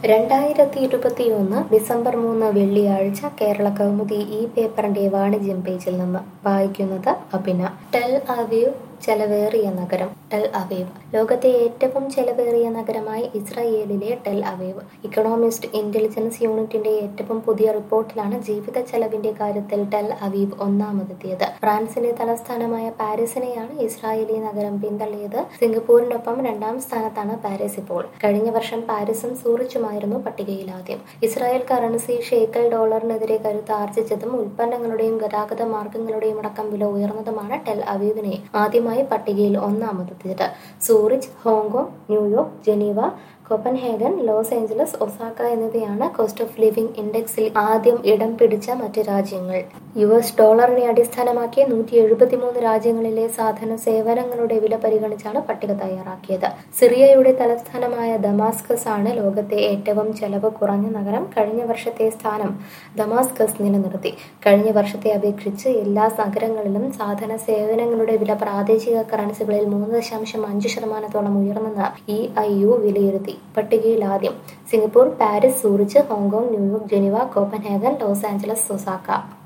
രണ്ടായിരത്തി ഇരുപത്തിയൊന്ന് ഡിസംബർ മൂന്ന് വെള്ളിയാഴ്ച കേരള കൗമുദി ഈ പേപ്പറിന്റെ വാണിജ്യം പേജിൽ നിന്ന് വായിക്കുന്നത് അഭിന ടെൽ അവീവ് ചെലവേറിയ നഗരം ടെൽ അവീവ് ലോകത്തെ ഏറ്റവും ചെലവേറിയ നഗരമായി ഇസ്രായേലിലെ ടെൽ അവീവ് ഇക്കണോമിസ്റ്റ് ഇന്റലിജൻസ് യൂണിറ്റിന്റെ ഏറ്റവും പുതിയ റിപ്പോർട്ടിലാണ് ജീവിത ചെലവിന്റെ കാര്യത്തിൽ ടെൽ അവീവ് ഒന്നാമതെത്തിയത് ഫ്രാൻസിന്റെ തലസ്ഥാനമായ പാരീസിനെയാണ് ഇസ്രായേലി നഗരം പിന്തള്ളിയത് സിംഗപ്പൂരിനൊപ്പം രണ്ടാം സ്ഥാനത്താണ് പാരീസ് ഇപ്പോൾ കഴിഞ്ഞ വർഷം പാരീസും സൂറിച്ചുമായിരുന്നു പട്ടികയിൽ ആദ്യം ഇസ്രായേൽ കറൻസി ഷേക്കൽ ഡോളറിനെതിരെ കരുത്ത് ആർജിച്ചതും ഉൽപ്പന്നങ്ങളുടെയും ഗതാഗത മാർഗങ്ങളുടെയും അടക്കം വില ഉയർന്നതുമാണ് ടെൽ അവീവിനെ ആദ്യമായി പട്ടികയിൽ ഒന്നാമതെത്തിയത് Zurich Hong Kong New York Geneva Copenhagen Los Angeles Osaka എന്നിവയാണ് കോസ്റ്റ് ഓഫ് ലിവിംഗ് ഇൻഡെക്സിൽ ആദ്യം ഇടം പിടിച്ച മറ്റ് രാജ്യങ്ങൾ യു എസ് ഡോളറിനെ അടിസ്ഥാനമാക്കി നൂറ്റി എഴുപത്തിമൂന്ന് രാജ്യങ്ങളിലെ സാധന സേവനങ്ങളുടെ വില പരിഗണിച്ചാണ് പട്ടിക തയ്യാറാക്കിയത് സിറിയയുടെ തലസ്ഥാനമായ ദമാസ്കസ് ആണ് ലോകത്തെ ഏറ്റവും ചെലവ് കുറഞ്ഞ നഗരം കഴിഞ്ഞ വർഷത്തെ സ്ഥാനം ദമാസ്കസ് നിലനിർത്തി കഴിഞ്ഞ വർഷത്തെ അപേക്ഷിച്ച് എല്ലാ നഗരങ്ങളിലും സാധന സേവനങ്ങളുടെ വില പ്രാദേശിക കറൻസികളിൽ മൂന്ന് ദശാംശം അഞ്ച് ശതമാനത്തോളം ഉയർന്നെന്ന് ഇ ഐ യു വിലയിരുത്തി പട്ടികയിൽ ആദ്യം Singapore Paris Zurich Hong Kong New York Geneva Copenhagen Los Angeles Osaka